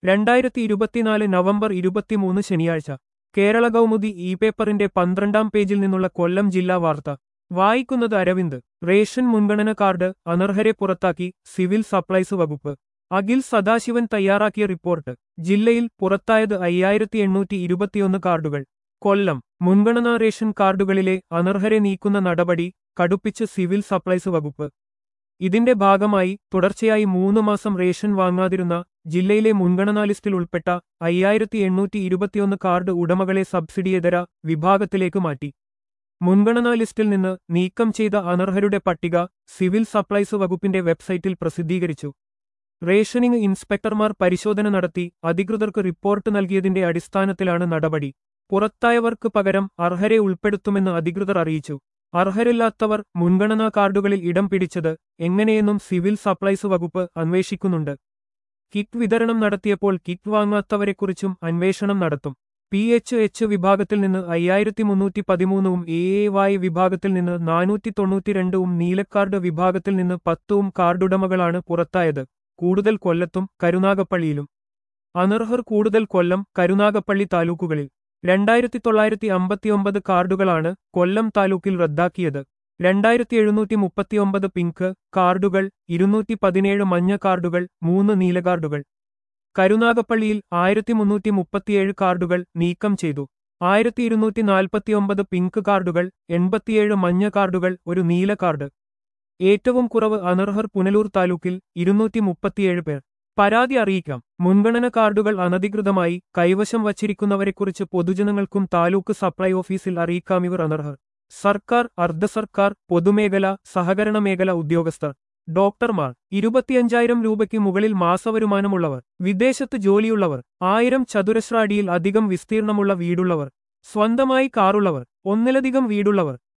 രണ്ടായിരത്തി ഇരുപത്തിനാല് നവംബർ ഇരുപത്തിമൂന്ന് ശനിയാഴ്ച കേരള കൗമുദി ഇ പേപ്പറിന്റെ പന്ത്രണ്ടാം പേജിൽ നിന്നുള്ള കൊല്ലം ജില്ലാ വാർത്ത വായിക്കുന്നത് അരവിന്ദ് റേഷൻ മുൻഗണന കാർഡ് അനർഹരെ പുറത്താക്കി സിവിൽ സപ്ലൈസ് വകുപ്പ് അഖിൽ സദാശിവൻ തയ്യാറാക്കിയ റിപ്പോർട്ട് ജില്ലയിൽ പുറത്തായത് അയ്യായിരത്തി എണ്ണൂറ്റി ഇരുപത്തിയൊന്ന് കാർഡുകൾ കൊല്ലം മുൻഗണനാ റേഷൻ കാർഡുകളിലെ അനർഹരെ നീക്കുന്ന നടപടി കടുപ്പിച്ച് സിവിൽ സപ്ലൈസ് വകുപ്പ് ഇതിന്റെ ഭാഗമായി തുടർച്ചയായി മൂന്ന് മാസം റേഷൻ വാങ്ങാതിരുന്ന ജില്ലയിലെ മുൻഗണനാ ലിസ്റ്റിൽ ഉൾപ്പെട്ട അയ്യായിരത്തി എണ്ണൂറ്റി ഇരുപത്തിയൊന്ന് കാർഡ് ഉടമകളെ സബ്സിഡിയേതര വിഭാഗത്തിലേക്ക് മാറ്റി മുൻഗണനാ ലിസ്റ്റിൽ നിന്ന് നീക്കം ചെയ്ത അനർഹരുടെ പട്ടിക സിവിൽ സപ്ലൈസ് വകുപ്പിന്റെ വെബ്സൈറ്റിൽ പ്രസിദ്ധീകരിച്ചു റേഷനിംഗ് ഇൻസ്പെക്ടർമാർ പരിശോധന നടത്തി അധികൃതർക്ക് റിപ്പോർട്ട് നൽകിയതിന്റെ അടിസ്ഥാനത്തിലാണ് നടപടി പുറത്തായവർക്ക് പകരം അർഹരെ ഉൾപ്പെടുത്തുമെന്ന് അധികൃതർ അറിയിച്ചു അർഹരില്ലാത്തവർ മുൻഗണനാ കാർഡുകളിൽ ഇടം പിടിച്ചത് എങ്ങനെയെന്നും സിവിൽ സപ്ലൈസ് വകുപ്പ് അന്വേഷിക്കുന്നുണ്ട് കിറ്റ് വിതരണം നടത്തിയപ്പോൾ കിറ്റ് വാങ്ങാത്തവരെക്കുറിച്ചും അന്വേഷണം നടത്തും പി എച്ച് എച്ച് വിഭാഗത്തിൽ നിന്ന് അയ്യായിരത്തി മുന്നൂറ്റി പതിമൂന്നും എ എ വായ് വിഭാഗത്തിൽ നിന്ന് നാനൂറ്റി തൊണ്ണൂറ്റിരണ്ടും നീലക്കാർഡ് വിഭാഗത്തിൽ നിന്ന് പത്തും കാർഡുടമകളാണ് പുറത്തായത് കൂടുതൽ കൊല്ലത്തും കരുനാഗപ്പള്ളിയിലും അനർഹർ കൂടുതൽ കൊല്ലം കരുനാഗപ്പള്ളി താലൂക്കുകളിൽ രണ്ടായിരത്തി തൊള്ളായിരത്തി അമ്പത്തിയൊമ്പത് കാർഡുകളാണ് കൊല്ലം താലൂക്കിൽ റദ്ദാക്കിയത് രണ്ടായിരത്തി എഴുന്നൂറ്റി മുപ്പത്തിയൊമ്പത് പിങ്ക് കാർഡുകൾ ഇരുന്നൂറ്റി പതിനേഴ് മഞ്ഞ കാർഡുകൾ മൂന്ന് നീല കാർഡുകൾ കരുനാഗപ്പള്ളിയിൽ ആയിരത്തി മുന്നൂറ്റി മുപ്പത്തിയേഴ് കാർഡുകൾ നീക്കം ചെയ്തു ആയിരത്തി ഇരുന്നൂറ്റി നാൽപ്പത്തിയൊമ്പത് പിങ്ക് കാർഡുകൾ എൺപത്തിയേഴ് മഞ്ഞ കാർഡുകൾ ഒരു നീല കാർഡ് ഏറ്റവും കുറവ് അനർഹർ പുനലൂർ താലൂക്കിൽ ഇരുന്നൂറ്റി മുപ്പത്തിയേഴ് പേർ പരാതി അറിയിക്കാം മുൻഗണന കാർഡുകൾ അനധികൃതമായി കൈവശം വച്ചിരിക്കുന്നവരെക്കുറിച്ച് പൊതുജനങ്ങൾക്കും താലൂക്ക് സപ്ലൈ ഓഫീസിൽ അറിയിക്കാമിവർ അനർഹർ സർക്കാർ അർദ്ധ സർക്കാർ പൊതുമേഖല സഹകരണ മേഖല ഉദ്യോഗസ്ഥർ ഡോക്ടർമാർ ഇരുപത്തിയഞ്ചായിരം രൂപയ്ക്ക് മുകളിൽ മാസവരുമാനമുള്ളവർ വിദേശത്ത് ജോലിയുള്ളവർ ആയിരം ചതുരശ്ര അടിയിൽ അധികം വിസ്തീർണമുള്ള വീടുള്ളവർ സ്വന്തമായി കാറുള്ളവർ ഒന്നിലധികം വീടുള്ളവർ